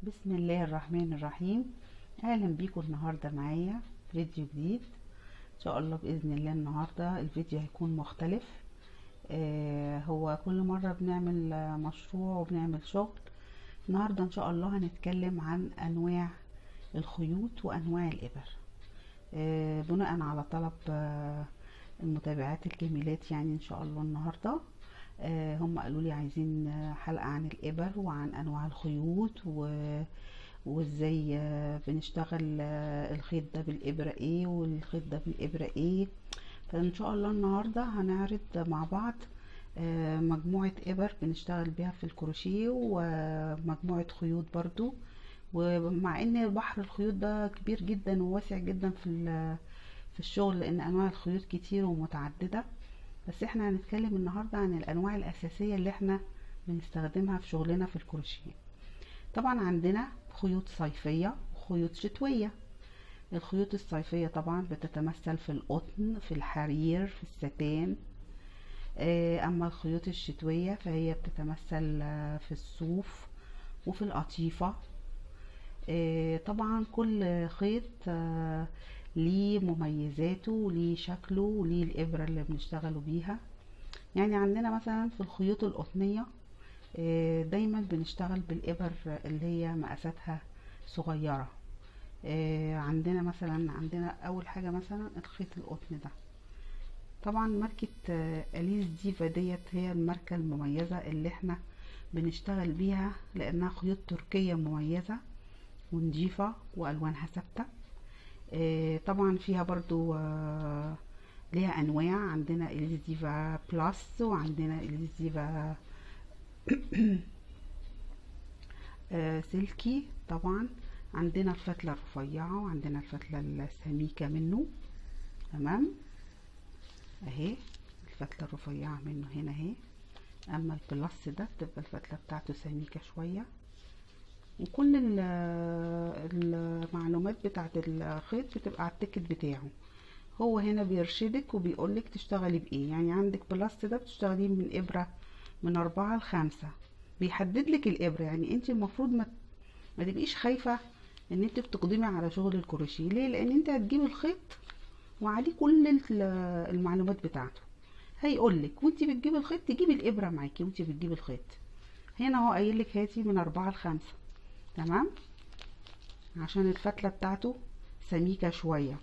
بسم الله الرحمن الرحيم اهلا بيكم النهارده معايا فيديو جديد ان شاء الله باذن الله النهارده الفيديو هيكون مختلف آه هو كل مره بنعمل آه، مشروع وبنعمل شغل النهارده ان شاء الله هنتكلم عن انواع الخيوط وانواع الابر آه بناء على طلب آه المتابعات الجميلات يعني ان شاء الله النهارده آه، هم قالوا لي عايزين آه، حلقة عن الإبر وعن أنواع الخيوط و... وازاي آه، بنشتغل آه، الخيط ده بالإبرة ايه والخيط ده بالإبرة ايه فإن شاء الله النهاردة هنعرض مع بعض آه، مجموعة إبر بنشتغل بيها في الكروشيه ومجموعة خيوط برضو ومع ان بحر الخيوط ده كبير جدا وواسع جدا في ال- في الشغل لان انواع الخيوط كتير ومتعدده بس احنا هنتكلم النهارده عن الانواع الاساسيه اللي احنا بنستخدمها في شغلنا في الكروشيه طبعا عندنا خيوط صيفيه وخيوط شتويه الخيوط الصيفيه طبعا بتتمثل في القطن في الحرير في الستان آه، اما الخيوط الشتويه فهي بتتمثل آه، في الصوف وفي القطيفه آه، طبعا كل خيط آه، ليه مميزاته وليه شكله وليه الإبرة اللي بنشتغلوا بيها يعني عندنا مثلا في الخيوط القطنية آه، دايما بنشتغل بالإبر اللي هي مقاساتها صغيرة آه، عندنا مثلا عندنا أول حاجة مثلا الخيط القطن ده طبعا ماركة آه، أليس ديفا ديت هي الماركة المميزة اللي احنا بنشتغل بيها لأنها خيوط تركية مميزة ونضيفة وألوانها ثابتة آه، طبعا فيها برضو آه، ليها أنواع عندنا إليس ديفا بلس وعندنا إليس ديفا آه، سلكي طبعا عندنا الفتلة الرفيعة وعندنا الفتلة السميكة منه تمام اهي الفتلة الرفيعة منه هنا اهي اما البلس ده بتبقى الفتلة بتاعته سميكة شوية وكل ال- المعلومات بتاعت الخيط بتبقى على التيكت بتاعه هو هنا بيرشدك وبيقولك تشتغلي بايه يعني عندك بلس ده بتشتغليه من ابرة من اربعة لخمسة بيحدد لك الابرة يعني انت المفروض ما ما تبقيش خايفة ان انت بتقدمي على شغل الكروشيه ليه لان انت هتجيبي الخيط وعليه كل ال- المعلومات بتاعته هيقولك وانت بتجيبي الخيط تجيبي الابرة معاكي وانت بتجيبي الخيط هنا هو قايل لك هاتي من أربعة لخمسة تمام عشان الفتلة بتاعته سميكة شوية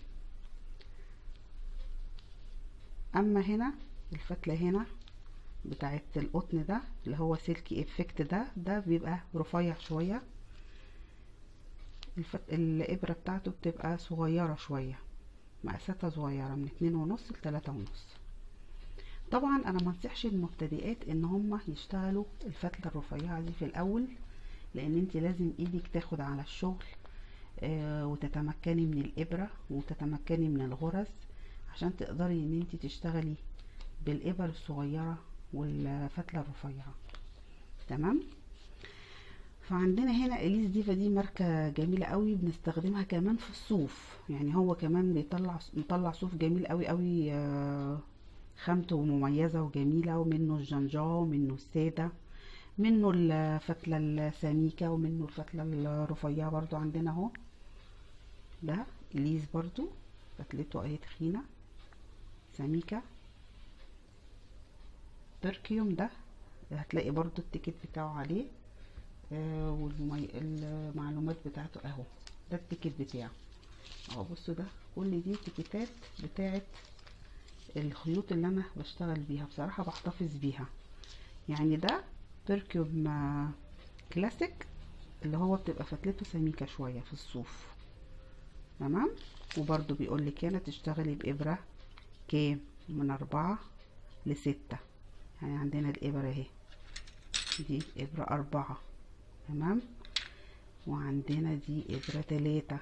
أما هنا الفتلة هنا بتاعت القطن ده اللي هو سلكي افكت ده ده بيبقى رفيع شوية الفت... الإبرة بتاعته بتبقى صغيرة شوية مقاساتها صغيرة من اتنين ونص لتلاتة ونص طبعا انا منصحش المبتدئات ان هم يشتغلوا الفتلة الرفيعة دي في الاول لان انت لازم ايدك تاخد على الشغل آه وتتمكني من الابرة وتتمكني من الغرز عشان تقدري ان انت تشتغلي بالابر الصغيرة والفتلة الرفيعة تمام فعندنا هنا اليس ديفا دي ماركة جميلة قوي بنستخدمها كمان في الصوف يعني هو كمان بيطلع مطلع صوف جميل قوي قوي آه خامته مميزة وجميلة ومنه الجنجا ومنه السادة منه الفتلة السميكة ومنه الفتلة الرفيعة برضو عندنا اهو ده ليز برضو فتلته اهي تخينة سميكة تركيوم ده هتلاقي برضو التيكت بتاعه عليه آه والمعلومات بتاعته اهو ده التيكت بتاعه اهو بصوا ده كل دي تيكتات بتاعت الخيوط اللي انا بشتغل بيها بصراحة بحتفظ بيها يعني ده بيركيوم آه، كلاسيك اللي هو بتبقى فتلته سميكة شوية في الصوف تمام وبرضو بيقولك هنا تشتغلي بإبرة كام من أربعة لستة يعني عندنا الإبرة اهي دي إبرة أربعة تمام وعندنا دي إبرة تلاتة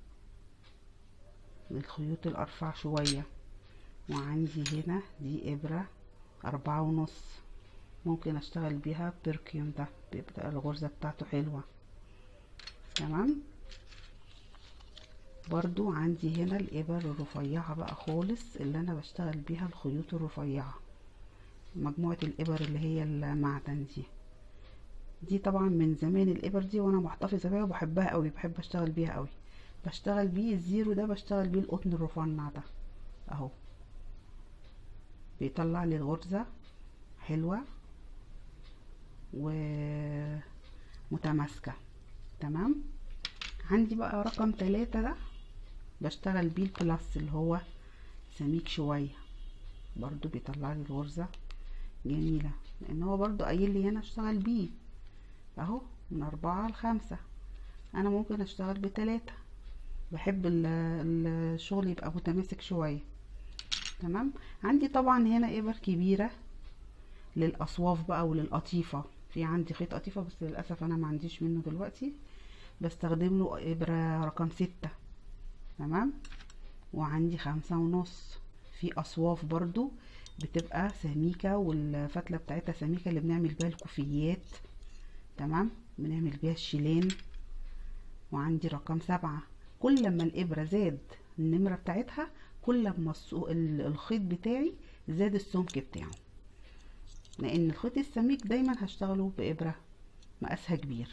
من الخيوط الأرفع شوية وعندي هنا دي إبرة أربعة ونص ممكن أشتغل بيها بيركيوم ده بيبقى الغرزة بتاعته حلوة تمام برضو عندي هنا الإبر الرفيعة بقى خالص اللي أنا بشتغل بيها الخيوط الرفيعة مجموعة الإبر اللي هي المعدن دي دي طبعا من زمان الابر دي وانا محتفظه بيها وبحبها قوي بحب اشتغل بيها قوي بشتغل بيه الزيرو ده بشتغل بيه القطن الرفنع ده اهو بيطلع لي الغرزه حلوه ومتماسكه تمام عندي بقى رقم تلاتة ده بشتغل بيه البلس اللي هو سميك شويه برضو بيطلع لي الغرزه جميله لان هو برضو قايل لي هنا اشتغل بيه اهو من أربعة لخمسة أنا ممكن أشتغل بتلاتة بحب ال- الشغل يبقى متماسك شوية تمام عندي طبعا هنا إبر كبيرة للأصواف بقى وللقطيفة في عندي خيط قطيفة بس للأسف أنا ما عنديش منه دلوقتي بستخدم له إبرة رقم ستة تمام وعندي خمسة ونص في أصواف برضو بتبقى سميكة والفتلة بتاعتها سميكة اللي بنعمل بيها الكوفيات تمام بنعمل بيها الشيلين وعندي رقم سبعة كل ما الإبرة زاد النمرة بتاعتها كل ما الصو- ال- الخيط بتاعي زاد السمك بتاعه لأن الخيط السميك دايما هشتغله بإبرة مقاسها كبير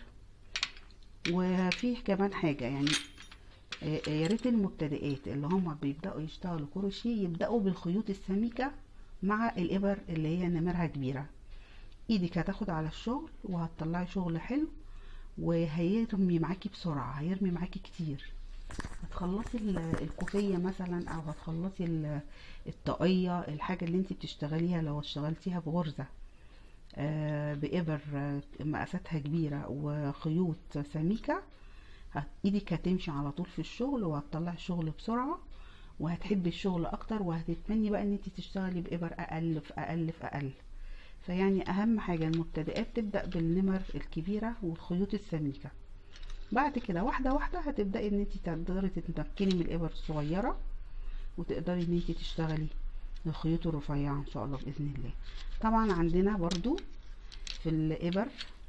وفيه كمان حاجة يعني آه، يا ريت المبتدئات اللي هم بيبدأوا يشتغلوا كروشيه يبدأوا بالخيوط السميكة مع الإبر اللي هي نمرها كبيرة ايدك هتاخد على الشغل وهتطلعي شغل حلو وهيرمي معاكي بسرعة هيرمي معاكي كتير هتخلصي ال- الكوفية مثلا او هتخلصي ال- الطاقية الحاجة اللي انت بتشتغليها لو اشتغلتيها بغرزة آه، بإبر آه، مقاساتها كبيرة وخيوط سميكة هت- ايدك هتمشي على طول في الشغل وهتطلعي الشغل بسرعة وهتحبي الشغل اكتر وهتتمني بقى ان انت تشتغلي بإبر اقل في اقل في اقل فيعني اهم حاجة المبتدئات تبدأ بالنمر الكبيرة والخيوط السميكة بعد كده واحدة واحدة هتبدأي ان انت تقدري تتمكني من الابر الصغيرة وتقدري ان انت تشتغلي الخيوط الرفيعة ان شاء الله بإذن الله طبعا عندنا برضو في الابر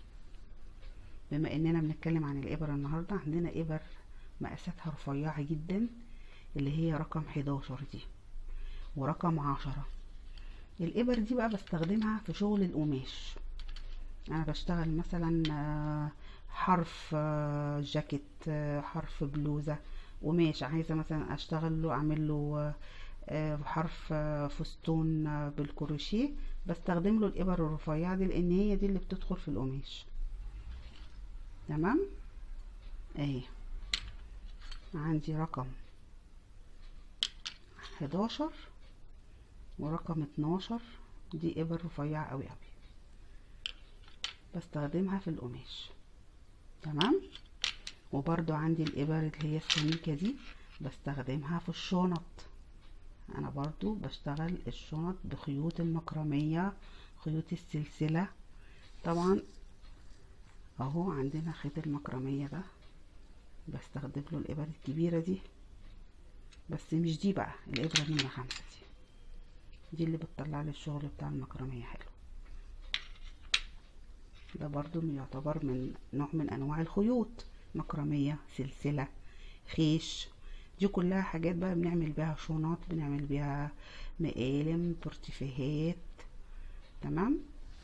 بما اننا بنتكلم عن الابر النهاردة عندنا ابر مقاساتها رفيعة جدا اللي هي رقم 11 دي ورقم عشرة الإبر دي بقى بستخدمها في شغل القماش أنا بشتغل مثلا آه، حرف آه، جاكيت آه، حرف بلوزة قماش عايزة مثلا أشتغل له أعمل له آه، حرف آه، فستون آه، بالكروشيه بستخدم له الإبر الرفيعة دي لأن هي دي اللي بتدخل في القماش تمام اهي عندي رقم 11 ورقم 12 دي ابر رفيعة قوي قوي بستخدمها في القماش تمام وبرضو عندي الابر اللي هي السميكة دي بستخدمها في الشنط انا برضو بشتغل الشنط بخيوط المكرمية خيوط السلسلة طبعا اهو عندنا خيط المكرمية ده بستخدم له الابر الكبيرة دي بس مش دي بقى الابرة نمرة خمسة دي دي اللي بتطلع لي الشغل بتاع المكرمية حلو ده برضو يعتبر من نوع من انواع الخيوط مكرمية سلسلة خيش دي كلها حاجات بقى بنعمل بيها شنط بنعمل بيها مقالم بورتيفيهات تمام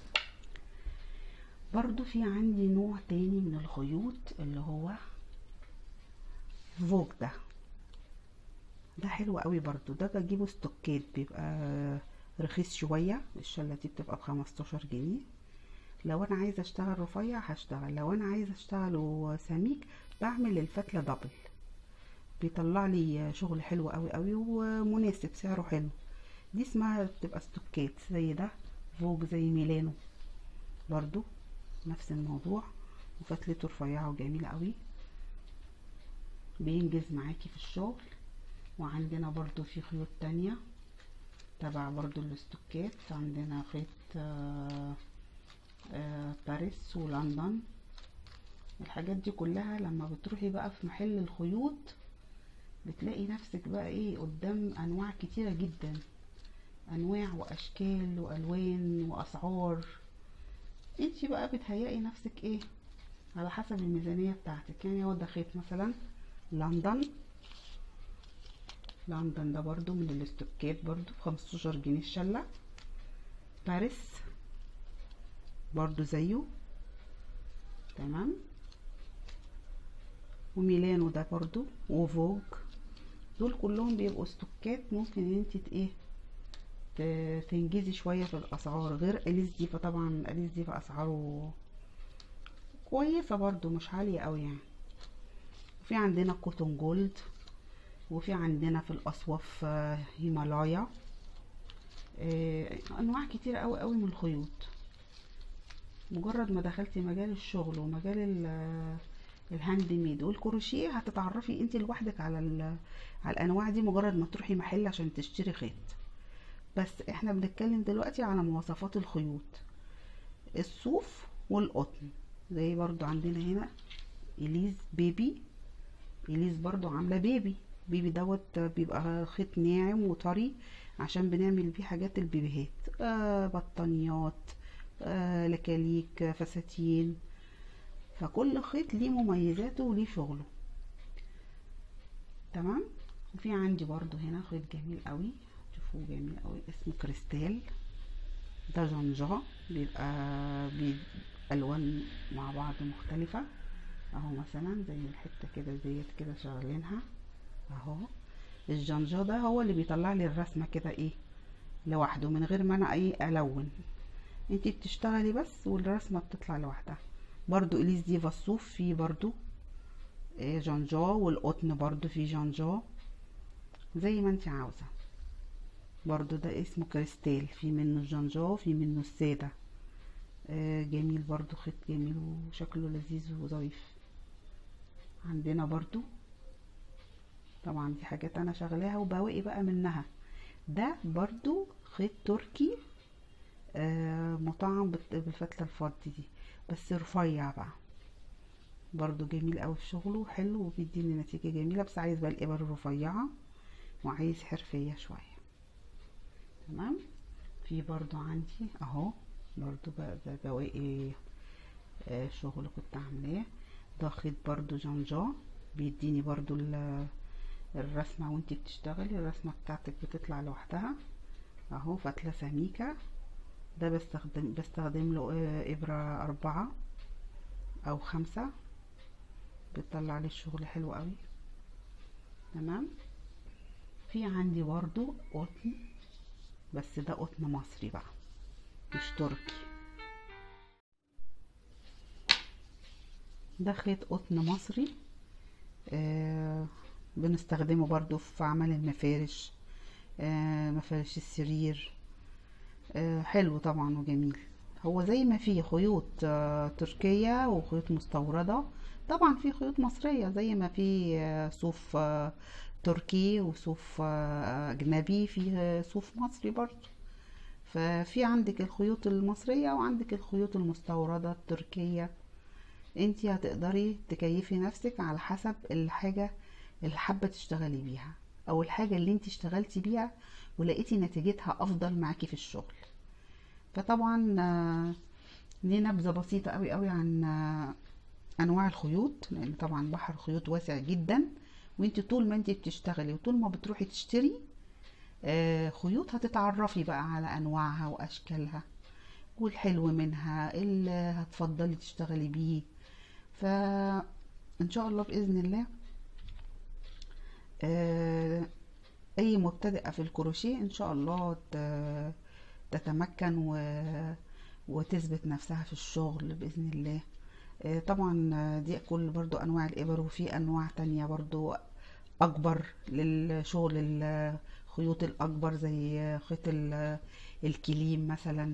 برضو في عندي نوع تاني من الخيوط اللي هو فوق ده ده حلو قوي برضو ده بجيبه ستوكات بيبقى رخيص شوية الشلة دي بتبقى بخمستاشر جنيه لو انا عايزة اشتغل رفيع هشتغل لو انا عايزة اشتغله سميك بعمل الفتلة دبل بيطلع لي شغل حلو قوي قوي ومناسب سعره حلو دي اسمها بتبقى ستوكات زي ده فوق زي ميلانو برضو نفس الموضوع وفتلته رفيعة وجميلة قوي بينجز معاكي في الشغل وعندنا برضو في خيوط تانية تبع برضو الاستوكات عندنا خيط آه، آه، باريس ولندن الحاجات دي كلها لما بتروحي بقى في محل الخيوط بتلاقي نفسك بقى ايه قدام انواع كتيرة جدا انواع واشكال والوان واسعار انتي بقى بتهيئي نفسك ايه على حسب الميزانية بتاعتك يعني هو ده خيط مثلا لندن لندن ده برضو من الاستوكات برضو بخمستاشر جنيه الشلة باريس برضو زيه تمام وميلانو ده برضو وفوج دول كلهم بيبقوا استوكات ممكن ان انت ايه تنجزي شويه في الاسعار غير اليس ديفا طبعا اليس ديفا اسعاره كويسه برضو مش عاليه قوي يعني في عندنا كوتون جولد وفي عندنا في الاصواف هيمالايا انواع كتير قوي قوي من الخيوط مجرد ما دخلتي مجال الشغل ومجال الهاند ميد والكروشيه هتتعرفي انت لوحدك على على الانواع دي مجرد ما تروحي محل عشان تشتري خيط بس احنا بنتكلم دلوقتي على مواصفات الخيوط الصوف والقطن زي برضو عندنا هنا اليز بيبي اليز برضو عامله بيبي بيبي دوت بيبقى خيط ناعم وطري عشان بنعمل بيه حاجات البيبيهات آه بطانيات آه لكاليك فساتين فكل خيط ليه مميزاته وليه شغله تمام وفي عندي برضو هنا خيط جميل قوي شوفوه جميل قوي اسمه كريستال ده جنجا بيبقى بألوان مع بعض مختلفة اهو مثلا زي الحتة كده ديت كده شغالينها اهو الجنجا ده هو اللي بيطلع لي الرسمة كده ايه لوحده من غير ما انا ايه الون انتي بتشتغلي بس والرسمة بتطلع لوحدها برضو اليس ديفا الصوف فيه برضو إيه جنجا والقطن برضو فيه جنجا زي ما انتي عاوزة برضو ده اسمه كريستال في منه الجنجا في منه السادة آه جميل برضو خيط جميل وشكله لذيذ وظريف عندنا برضو طبعا دي حاجات انا شغلاها وبواقي بقى منها ده برضو خيط تركي آه مطعم بالفتلة الفضي دي بس رفيع بقى برضو جميل قوي في شغله حلو وبيديني نتيجة جميلة بس عايز بقى الابر الرفيعة وعايز حرفية شوية تمام في برضو عندي اهو برضو بقى ده بواقي آه شغل كنت عاملاه ده خيط برضو جنجا بيديني برضو الرسمة وانتي بتشتغلي الرسمة بتاعتك بتطلع لوحدها اهو فتلة سميكة ده بستخدم بستخدم له ابرة اربعة او خمسة بتطلع لي الشغل حلو قوي تمام في عندي برضو قطن بس ده قطن مصري بقى مش تركي ده خيط قطن مصري آه بنستخدمه برضو في عمل المفارش آه مفارش السرير آه حلو طبعا وجميل هو زي ما في خيوط آه تركية وخيوط مستوردة طبعا في خيوط مصرية زي ما في آه صوف آه تركي وصوف آه أجنبي في صوف مصري برضو ففي عندك الخيوط المصرية وعندك الخيوط المستوردة التركية انتي هتقدري تكيفي نفسك على حسب الحاجة اللي حابة تشتغلي بيها او الحاجة اللي انتي اشتغلتي بيها ولقيتي نتيجتها افضل معاكي في الشغل فطبعا دي نبذة بسيطة قوي قوي عن انواع الخيوط لان طبعا بحر الخيوط واسع جدا وانتي طول ما انتي بتشتغلي وطول ما بتروحي تشتري خيوط هتتعرفي بقى على انواعها واشكالها والحلو منها اللي هتفضلي تشتغلي بيه فان شاء الله باذن الله اي مبتدئه في الكروشيه ان شاء الله تتمكن و... وتثبت نفسها في الشغل باذن الله طبعا دي كل برضو انواع الابر وفي انواع تانية برضو اكبر للشغل الخيوط الاكبر زي خيط الكليم مثلا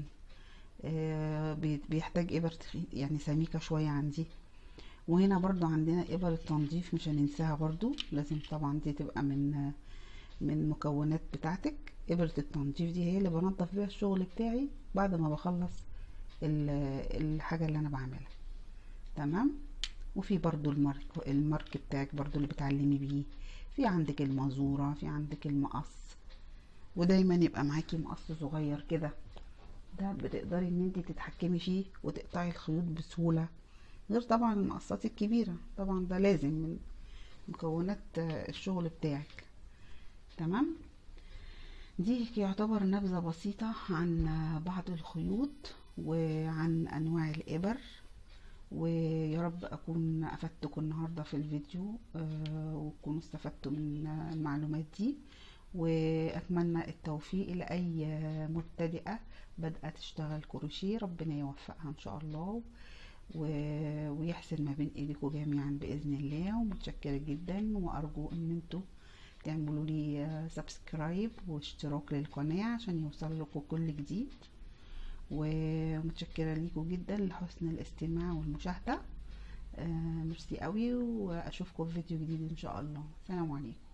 بيحتاج ابر يعني سميكة شوية عندي وهنا برضو عندنا ابر التنظيف مش هننساها برضو لازم طبعا دي تبقى من من المكونات بتاعتك ابرة التنظيف دي هي اللي بنضف بيها الشغل بتاعي بعد ما بخلص الحاجة اللي انا بعملها تمام وفي برضو المارك المارك بتاعك برضو اللي بتعلمي بيه في عندك المازورة في عندك المقص ودايما يبقى معاكي مقص صغير كده ده بتقدري ان انت تتحكمي فيه وتقطعي الخيوط بسهولة غير طبعا المقصات الكبيرة طبعا ده لازم من مكونات الشغل بتاعك تمام دي يعتبر نبذة بسيطة عن بعض الخيوط وعن انواع الابر ويا رب اكون افدتكم النهارده في الفيديو آه، وتكونوا استفدتوا من المعلومات دي واتمنى التوفيق لاي مبتدئه بادئه تشتغل كروشيه ربنا يوفقها ان شاء الله و- ويحسن ما بين ايديكم جميعا باذن الله ومتشكره جدا وارجو ان انتوا تعملوا لي سبسكرايب واشتراك للقناه عشان يوصل لكم كل جديد ومتشكره ليكم جدا لحسن الاستماع والمشاهده آه، ميرسي قوي واشوفكم في فيديو جديد ان شاء الله سلام عليكم